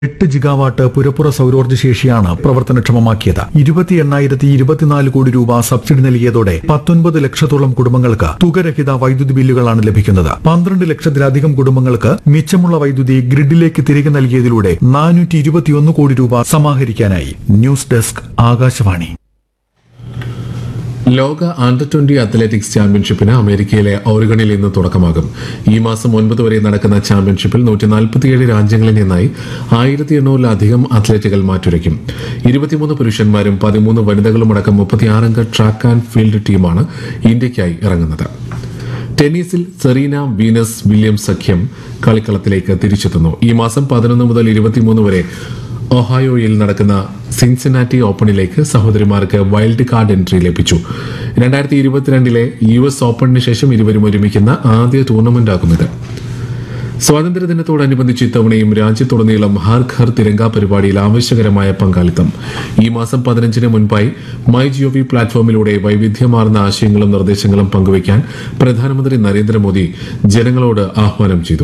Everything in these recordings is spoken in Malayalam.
എട്ട് ജിഗാവാട്ട് പുരപ്പുറ സൗരോർജ്ജ ശേഷിയാണ് പ്രവർത്തനക്ഷമമാക്കിയത് ഇരുപത്തി എണ്ണായിരത്തി ഇരുപത്തിനാല് കോടി രൂപ സബ്സിഡി നൽകിയതോടെ പത്തൊൻപത് ലക്ഷത്തോളം കുടുംബങ്ങൾക്ക് തുകരഹിത വൈദ്യുതി ബില്ലുകളാണ് ലഭിക്കുന്നത് പന്ത്രണ്ട് ലക്ഷത്തിലധികം കുടുംബങ്ങൾക്ക് മിച്ചമുള്ള വൈദ്യുതി ഗ്രിഡിലേക്ക് തിരികെ നൽകിയതിലൂടെ നാനൂറ്റി ഇരുപത്തിയൊന്ന് കോടി രൂപ സമാഹരിക്കാനായി ന്യൂസ് ഡെസ്ക് ആകാശവാണി ലോക അണ്ടർ ട്വന്റി അത്ലറ്റിക്സ് ചാമ്പ്യൻഷിപ്പിന് അമേരിക്കയിലെ ഓറിഗണിൽ ഇന്ന് തുടക്കമാകും ഈ മാസം ഒൻപത് വരെ നടക്കുന്ന ചാമ്പ്യൻഷിപ്പിൽ നൂറ്റി നാൽപ്പത്തിയേഴ് രാജ്യങ്ങളിൽ നിന്നായി ആയിരത്തി എണ്ണൂറിലധികം അത്ലറ്റുകൾ മാറ്റുരയ്ക്കും ഇരുപത്തിമൂന്ന് പുരുഷന്മാരും പതിമൂന്ന് വനിതകളുമടക്കം മുപ്പത്തിയാറംഗ ട്രാക്ക് ആൻഡ് ഫീൽഡ് ടീമാണ് ഇന്ത്യയ്ക്കായി ഇറങ്ങുന്നത് ടെന്നീസിൽ സെറീന വീനസ് വില്യംസ് സഖ്യം കളിക്കളത്തിലേക്ക് തിരിച്ചെത്തുന്നു ഈ മാസം പതിനൊന്ന് മുതൽ ഇരുപത്തിമൂന്ന് വരെ ഒഹായോയിൽ നടക്കുന്ന സിൻസിനാറ്റി ഓപ്പണിലേക്ക് സഹോദരിമാർക്ക് വൈൽഡ് കാർഡ് എൻട്രി ലഭിച്ചു രണ്ടായിരത്തി ഇരുപത്തിരണ്ടിലെ യു എസ് ഓപ്പണിന് ശേഷം ഇരുവരും ഒരുമിക്കുന്ന ആദ്യ ടൂർണമെന്റാകും ഇത് സ്വാതന്ത്ര്യദിനത്തോടനുബന്ധിച്ച് ഇത്തവണയും രാജ്യത്തുടനീളം ഹർ ഘർ തിരങ്ക പരിപാടിയിൽ ആവശ്യകരമായ പങ്കാളിത്തം ഈ മാസം പതിനഞ്ചിന് മുൻപായി മൈ ജിഒവി പ്ലാറ്റ്ഫോമിലൂടെ വൈവിധ്യമാർന്ന ആശയങ്ങളും നിർദ്ദേശങ്ങളും പങ്കുവയ്ക്കാൻ പ്രധാനമന്ത്രി നരേന്ദ്രമോദി ജനങ്ങളോട് ആഹ്വാനം ചെയ്തു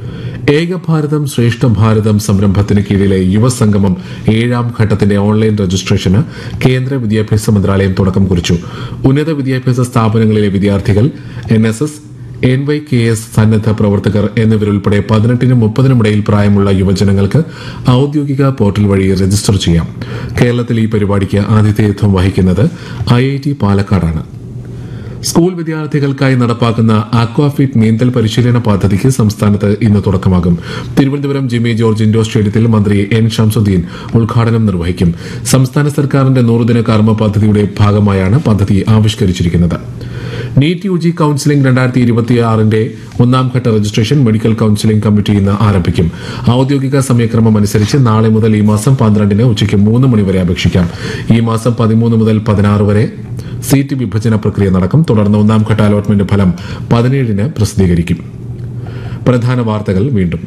ഏക ഭാരതം ശ്രേഷ്ഠ ഭാരതം സംരംഭത്തിന് കീഴിലെ യുവസംഗമം ഏഴാം ഘട്ടത്തിന്റെ ഓൺലൈൻ രജിസ്ട്രേഷന് കേന്ദ്ര വിദ്യാഭ്യാസ മന്ത്രാലയം തുടക്കം കുറിച്ചു ഉന്നത വിദ്യാഭ്യാസ സ്ഥാപനങ്ങളിലെ വിദ്യാർത്ഥികൾ N S S N Y K S സന്നദ്ധ പ്രവർത്തകർ എന്നിവരുൾപ്പെടെ പതിനെട്ടിനും മുപ്പതിനും ഇടയിൽ പ്രായമുള്ള യുവജനങ്ങൾക്ക് ഔദ്യോഗിക പോർട്ടൽ വഴി രജിസ്റ്റർ ചെയ്യാം കേരളത്തിൽ ഈ പരിപാടിക്ക് ആതിഥേയത്വം വഹിക്കുന്നത് ഐ ഐ ടി പാലക്കാടാണ് സ്കൂൾ വിദ്യാർത്ഥികൾക്കായി നടപ്പാക്കുന്ന അക്വാഫിറ്റ് നീന്തൽ പരിശീലന പദ്ധതിക്ക് സംസ്ഥാനത്ത് ഇന്ന് തുടക്കമാകും തിരുവനന്തപുരം ജിമ്മി ജോർജ് ഇൻഡോർ സ്റ്റേഡിയത്തിൽ മന്ത്രി എൻ ഷംസുദ്ദീൻ ഉദ്ഘാടനം നിർവഹിക്കും സംസ്ഥാന സർക്കാരിന്റെ നൂറുദിന കർമ്മ പദ്ധതിയുടെ ഭാഗമായാണ് പദ്ധതി ആവിഷ്കരിച്ചിരിക്കുന്നത് നീറ്റ് യു ജി കൌൺസിലിംഗ് രണ്ടായിരത്തി ഇരുപത്തിയാറിന്റെ ഒന്നാം ഘട്ട രജിസ്ട്രേഷൻ മെഡിക്കൽ കൌൺസിലിംഗ് കമ്മിറ്റി ഇന്ന് ആരംഭിക്കും ഔദ്യോഗിക സമയക്രമം അനുസരിച്ച് നാളെ മുതൽ ഈ മാസം പന്ത്രണ്ടിന് ഉച്ചയ്ക്ക് മൂന്ന് മണിവരെ അപേക്ഷിക്കാം ഈ മാസം പതിമൂന്ന് മുതൽ പതിനാറ് വരെ സീറ്റ് വിഭജന പ്രക്രിയ നടക്കും തുടർന്ന് ഒന്നാം ഘട്ട അലോട്ട്മെന്റ് ഫലം പതിനേഴിന് പ്രസിദ്ധീകരിക്കും പ്രധാന വാർത്തകൾ വീണ്ടും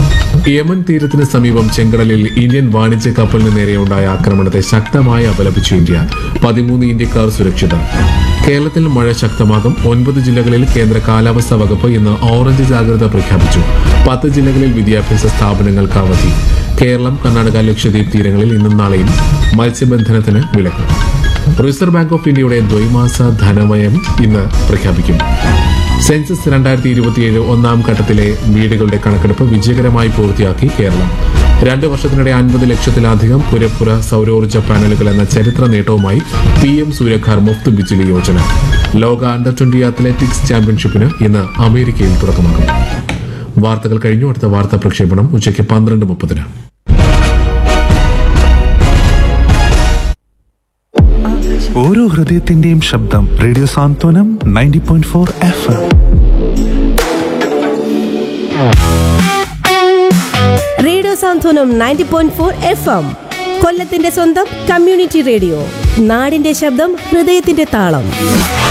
യമൻ തീരത്തിന് സമീപം ചെങ്കടലിൽ ഇന്ത്യൻ വാണിജ്യ കപ്പലിന് നേരെയുണ്ടായ ആക്രമണത്തെ ശക്തമായി അപലപിച്ചു ഇന്ത്യ പതിമൂന്ന് ഇന്ത്യക്കാർ സുരക്ഷിതർ കേരളത്തിൽ മഴ ശക്തമാകും ഒൻപത് ജില്ലകളിൽ കേന്ദ്ര കാലാവസ്ഥാ വകുപ്പ് ഇന്ന് ഓറഞ്ച് ജാഗ്രത പ്രഖ്യാപിച്ചു പത്ത് ജില്ലകളിൽ വിദ്യാഭ്യാസ സ്ഥാപനങ്ങൾക്ക് അവധി കേരളം കർണാടക ലക്ഷദ്വീപ് തീരങ്ങളിൽ ഇന്നും നാളെയും മത്സ്യബന്ധനത്തിന് വിലക്ക് റിസർവ് ബാങ്ക് ഓഫ് ഇന്ത്യയുടെ ദ്വൈമാസ ധനമയം ഇന്ന് പ്രഖ്യാപിക്കും സെൻസസ് രണ്ടായിരത്തി ഇരുപത്തിയേഴ് ഒന്നാം ഘട്ടത്തിലെ വീടുകളുടെ കണക്കെടുപ്പ് വിജയകരമായി പൂർത്തിയാക്കി കേരളം രണ്ട് വർഷത്തിനിടെ അൻപത് ലക്ഷത്തിലധികം പുരപ്പുറ സൗരോർജ്ജ പാനലുകൾ എന്ന ചരിത്ര നേട്ടവുമായി പി എം സൂര്യഘർ മുഫ്ത് ബിജിലി യോജന ലോക അണ്ടർ ട്വന്റി അത്ലറ്റിക്സ് ചാമ്പ്യൻഷിപ്പിന് ഇന്ന് അമേരിക്കയിൽ തുടക്കമാകും വാർത്തകൾ കഴിഞ്ഞു അടുത്ത വാർത്താ പ്രക്ഷേപണം ഉച്ചയ്ക്ക് പന്ത്രണ്ട് മുപ്പതിന് ഓരോ ഹൃദയത്തിന്റെയും ശബ്ദം radio Santhwanam ninety point four F M radio Santhwanam ninety point four F M കൊല്ലത്തിന്റെ സ്വന്തം കമ്മ്യൂണിറ്റി റേഡിയോ നാടിന്റെ ശബ്ദം ഹൃദയത്തിന്റെ താളം